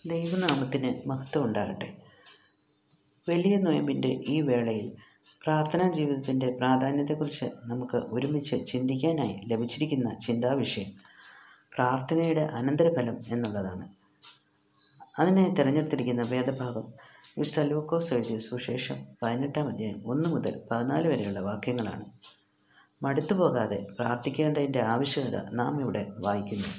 ദൈവനാമത്തിന് മഹത്വം ഉണ്ടാകട്ടെ വലിയ നോയമ്പിൻ്റെ ഈ വേളയിൽ പ്രാർത്ഥനാ ജീവിതത്തിൻ്റെ പ്രാധാന്യത്തെക്കുറിച്ച് നമുക്ക് ഒരുമിച്ച് ചിന്തിക്കാനായി ലഭിച്ചിരിക്കുന്ന ചിന്താവിഷയം പ്രാർത്ഥനയുടെ അനന്തരഫലം എന്നുള്ളതാണ് അതിനായി തിരഞ്ഞെടുത്തിരിക്കുന്ന വേദഭാഗം വിശുദ്ധ ലൂക്കോസ് എഴുതിയ സുശേഷം പതിനെട്ടാം അധ്യായം ഒന്ന് മുതൽ പതിനാല് വരെയുള്ള വാക്യങ്ങളാണ് മടുത്തു പോകാതെ പ്രാർത്ഥിക്കേണ്ടതിൻ്റെ ആവശ്യകത നാം ഇവിടെ വായിക്കുന്നു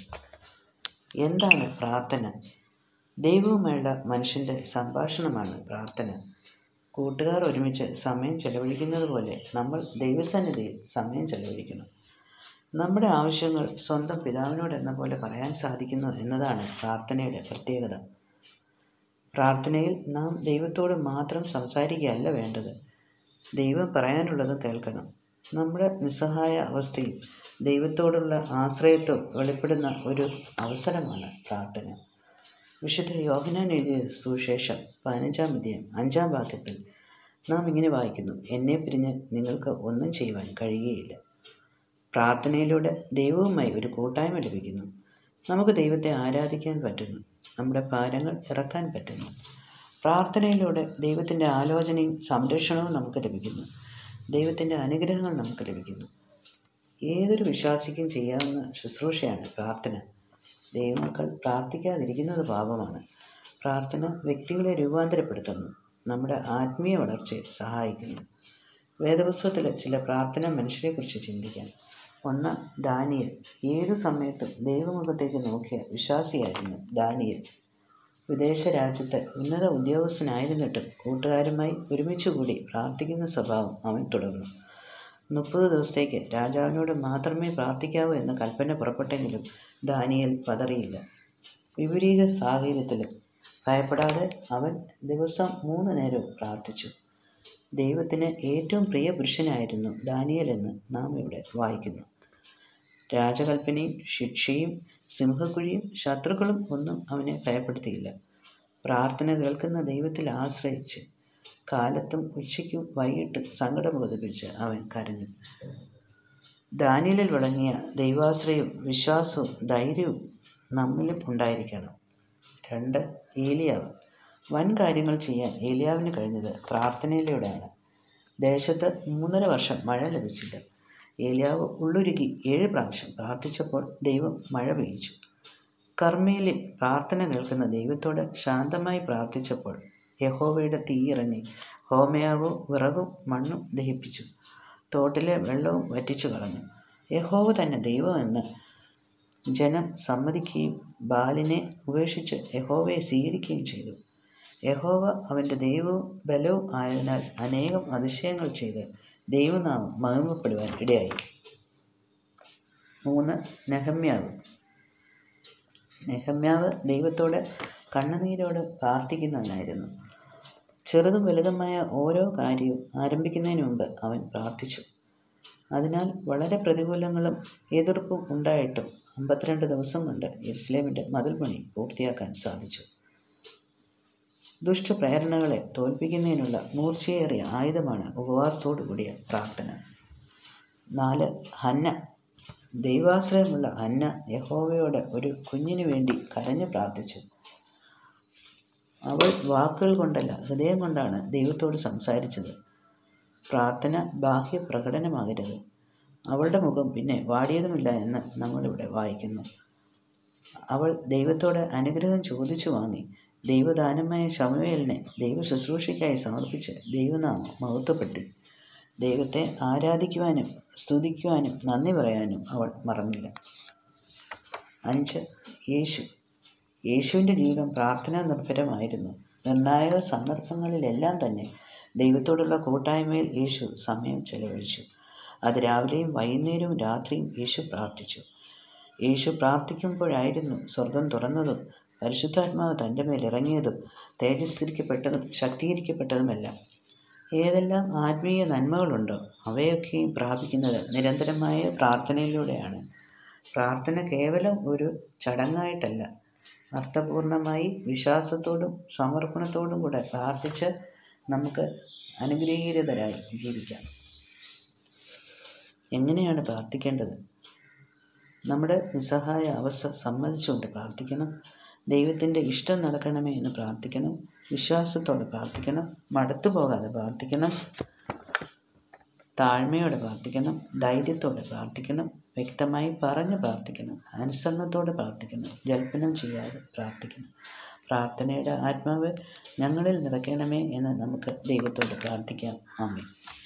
എന്താണ് പ്രാർത്ഥന ദൈവവുമായുള്ള മനുഷ്യൻ്റെ സംഭാഷണമാണ് പ്രാർത്ഥന കൂട്ടുകാർ ഒരുമിച്ച് സമയം ചെലവഴിക്കുന്നത് പോലെ നമ്മൾ ദൈവസന്നിധിയിൽ സമയം ചെലവഴിക്കണം നമ്മുടെ ആവശ്യങ്ങൾ സ്വന്തം പിതാവിനോട് എന്ന പോലെ പറയാൻ സാധിക്കുന്നു എന്നതാണ് പ്രാർത്ഥനയുടെ പ്രത്യേകത പ്രാർത്ഥനയിൽ നാം ദൈവത്തോട് മാത്രം സംസാരിക്കുകയല്ല വേണ്ടത് ദൈവം പറയാനുള്ളതും കേൾക്കണം നമ്മുടെ നിസ്സഹായ അവസ്ഥയിൽ ദൈവത്തോടുള്ള ആശ്രയത്വം വെളിപ്പെടുന്ന ഒരു അവസരമാണ് പ്രാർത്ഥന വിശുദ്ധ യോഹനാൻ എഴുതിയ സുശേഷം പതിനഞ്ചാം അധ്യായം അഞ്ചാം വാക്യത്തിൽ നാം ഇങ്ങനെ വായിക്കുന്നു എന്നെ പിരിഞ്ഞ് നിങ്ങൾക്ക് ഒന്നും ചെയ്യുവാൻ കഴിയുകയില്ല പ്രാർത്ഥനയിലൂടെ ദൈവവുമായി ഒരു കൂട്ടായ്മ ലഭിക്കുന്നു നമുക്ക് ദൈവത്തെ ആരാധിക്കാൻ പറ്റുന്നു നമ്മുടെ ഭാരങ്ങൾ ഇറക്കാൻ പറ്റുന്നു പ്രാർത്ഥനയിലൂടെ ദൈവത്തിൻ്റെ ആലോചനയും സംരക്ഷണവും നമുക്ക് ലഭിക്കുന്നു ദൈവത്തിൻ്റെ അനുഗ്രഹങ്ങൾ നമുക്ക് ലഭിക്കുന്നു ഏതൊരു വിശ്വാസിക്കും ചെയ്യാവുന്ന ശുശ്രൂഷയാണ് പ്രാർത്ഥന ദൈവമക്കൾ പ്രാർത്ഥിക്കാതിരിക്കുന്നത് പാപമാണ് പ്രാർത്ഥന വ്യക്തികളെ രൂപാന്തരപ്പെടുത്തുന്നു നമ്മുടെ ആത്മീയ വളർച്ചയെ സഹായിക്കുന്നു വേദപുസ്തകത്തിലെ ചില പ്രാർത്ഥന മനുഷ്യരെക്കുറിച്ച് ചിന്തിക്കാം ഒന്ന് ദാനിയൽ ഏതു സമയത്തും ദൈവമുഖത്തേക്ക് നോക്കിയ വിശ്വാസിയായിരുന്നു ദാനിയൽ വിദേശ രാജ്യത്ത് ഉന്നത ഉദ്യോഗസ്ഥനായിരുന്നിട്ടും കൂട്ടുകാരുമായി ഒരുമിച്ച് കൂടി പ്രാർത്ഥിക്കുന്ന സ്വഭാവം അവൻ തുടർന്നു മുപ്പത് ദിവസത്തേക്ക് രാജാവിനോട് മാത്രമേ പ്രാർത്ഥിക്കാവൂ എന്ന കൽപ്പന പുറപ്പെട്ടെങ്കിലും ദാനിയൽ പതറിയില്ല വിപരീത സാഹചര്യത്തിലും ഭയപ്പെടാതെ അവൻ ദിവസം മൂന്ന് നേരവും പ്രാർത്ഥിച്ചു ദൈവത്തിന് ഏറ്റവും പ്രിയ പുരുഷനായിരുന്നു ദാനിയൽ എന്ന് നാം ഇവിടെ വായിക്കുന്നു രാജകൽപ്പനയും ശിക്ഷയും സിംഹക്കുഴിയും ശത്രുക്കളും ഒന്നും അവനെ ഭയപ്പെടുത്തിയില്ല പ്രാർത്ഥന കേൾക്കുന്ന ദൈവത്തിൽ ആശ്രയിച്ച് കാലത്തും ഉച്ചയ്ക്കും വൈകിട്ടും സങ്കടം ബോധിപ്പിച്ച് അവൻ കരഞ്ഞു ദാനിയലിൽ വിളങ്ങിയ ദൈവാശ്രയവും വിശ്വാസവും ധൈര്യവും നമ്മിലും ഉണ്ടായിരിക്കണം രണ്ട് ഏലിയാവ് വൻ കാര്യങ്ങൾ ചെയ്യാൻ ഏലിയാവിന് കഴിഞ്ഞത് പ്രാർത്ഥനയിലൂടെയാണ് ദേശത്ത് മൂന്നര വർഷം മഴ ലഭിച്ചില്ല ഏലിയാവ് ഉള്ളുരുകി ഏഴ് പ്രാവശ്യം പ്രാർത്ഥിച്ചപ്പോൾ ദൈവം മഴ പെയ്യിച്ചു കർമ്മയിലിൽ പ്രാർത്ഥന കേൾക്കുന്ന ദൈവത്തോട് ശാന്തമായി പ്രാർത്ഥിച്ചപ്പോൾ യഹോവയുടെ തീയിറങ്ങി ഹോമയാവും വിറകും മണ്ണും ദഹിപ്പിച്ചു തോട്ടിലെ വെള്ളവും വറ്റിച്ചു കളഞ്ഞു യഹോവ തന്നെ ദൈവമെന്ന് ജനം സമ്മതിക്കുകയും ബാലിനെ ഉപേക്ഷിച്ച് യഹോവയെ സ്വീകരിക്കുകയും ചെയ്തു യഹോവ അവൻ്റെ ദൈവവും ബലവും ആയതിനാൽ അനേകം അതിശയങ്ങൾ ചെയ്ത് ദൈവനാമം മഹിമപ്പെടുവാൻ ഇടയായി മൂന്ന് നെഹമ്യാവ് നെഹമ്യാവ് ദൈവത്തോട് കണ്ണുനീരോട് പ്രാർത്ഥിക്കുന്നവനായിരുന്നു ചെറുതും വലുതുമായ ഓരോ കാര്യവും ആരംഭിക്കുന്നതിന് മുമ്പ് അവൻ പ്രാർത്ഥിച്ചു അതിനാൽ വളരെ പ്രതികൂലങ്ങളും എതിർപ്പും ഉണ്ടായിട്ടും അമ്പത്തിരണ്ട് ദിവസം കൊണ്ട് യെരുസലേമിൻ്റെ മതിൽ പണി പൂർത്തിയാക്കാൻ സാധിച്ചു ദുഷ്ടപ്രേരണകളെ തോൽപ്പിക്കുന്നതിനുള്ള മൂർച്ചയേറിയ ആയുധമാണ് ഉപവാസത്തോടു കൂടിയ പ്രാർത്ഥന നാല് ഹന്ന ദൈവാശ്രയമുള്ള ഹന്ന യഹോവയോട് ഒരു കുഞ്ഞിനു വേണ്ടി കരഞ്ഞു പ്രാർത്ഥിച്ചു അവൾ വാക്കുകൾ കൊണ്ടല്ല ഹൃദയം കൊണ്ടാണ് ദൈവത്തോട് സംസാരിച്ചത് പ്രാർത്ഥന ബാഹ്യ പ്രകടനമാകരുത് അവളുടെ മുഖം പിന്നെ വാടിയതുമില്ല എന്ന് നമ്മളിവിടെ വായിക്കുന്നു അവൾ ദൈവത്തോട് അനുഗ്രഹം ചോദിച്ചു വാങ്ങി ദൈവദാനമായ ശമുവേലിനെ ദൈവ ശുശ്രൂഷയ്ക്കായി സമർപ്പിച്ച് ദൈവനാമം മഹത്വപ്പെടുത്തി ദൈവത്തെ ആരാധിക്കുവാനും സ്തുതിക്കുവാനും നന്ദി പറയാനും അവൾ മറന്നില്ല അഞ്ച് യേശു യേശുവിൻ്റെ ജീവിതം പ്രാർത്ഥനാ നിർഭരമായിരുന്നു നിർണായക സന്ദർഭങ്ങളിലെല്ലാം തന്നെ ദൈവത്തോടുള്ള കൂട്ടായ്മയിൽ യേശു സമയം ചെലവഴിച്ചു അത് രാവിലെയും വൈകുന്നേരവും രാത്രിയും യേശു പ്രാർത്ഥിച്ചു യേശു പ്രാർത്ഥിക്കുമ്പോഴായിരുന്നു സ്വർഗം തുറന്നതും പരിശുദ്ധാത്മാവ് തൻ്റെ മേൽ ഇറങ്ങിയതും തേജസ്കരിക്കപ്പെട്ടതും ശക്തീകരിക്കപ്പെട്ടതുമെല്ലാം ഏതെല്ലാം ആത്മീയ നന്മകളുണ്ടോ അവയൊക്കെയും പ്രാപിക്കുന്നത് നിരന്തരമായ പ്രാർത്ഥനയിലൂടെയാണ് പ്രാർത്ഥന കേവലം ഒരു ചടങ്ങായിട്ടല്ല അർത്ഥപൂർണമായി വിശ്വാസത്തോടും സമർപ്പണത്തോടും കൂടെ പ്രാർത്ഥിച്ച് നമുക്ക് അനുഗ്രഹീതരായി ജീവിക്കാം എങ്ങനെയാണ് പ്രാർത്ഥിക്കേണ്ടത് നമ്മുടെ നിസ്സഹായ അവസ്ഥ സമ്മതിച്ചുകൊണ്ട് പ്രാർത്ഥിക്കണം ദൈവത്തിൻ്റെ ഇഷ്ടം നടക്കണമേ എന്ന് പ്രാർത്ഥിക്കണം വിശ്വാസത്തോടെ പ്രാർത്ഥിക്കണം മടുത്തു പോകാതെ പ്രാർത്ഥിക്കണം താഴ്മയോടെ പ്രാർത്ഥിക്കണം ധൈര്യത്തോടെ പ്രാർത്ഥിക്കണം വ്യക്തമായി പറഞ്ഞ് പ്രാർത്ഥിക്കണം അനുസരണത്തോടെ പ്രാർത്ഥിക്കണം ജൽപ്പനം ചെയ്യാതെ പ്രാർത്ഥിക്കണം പ്രാർത്ഥനയുടെ ആത്മാവ് ഞങ്ങളിൽ നിറയ്ക്കണമേ എന്ന് നമുക്ക് ദൈവത്തോട് പ്രാർത്ഥിക്കാം ആമേ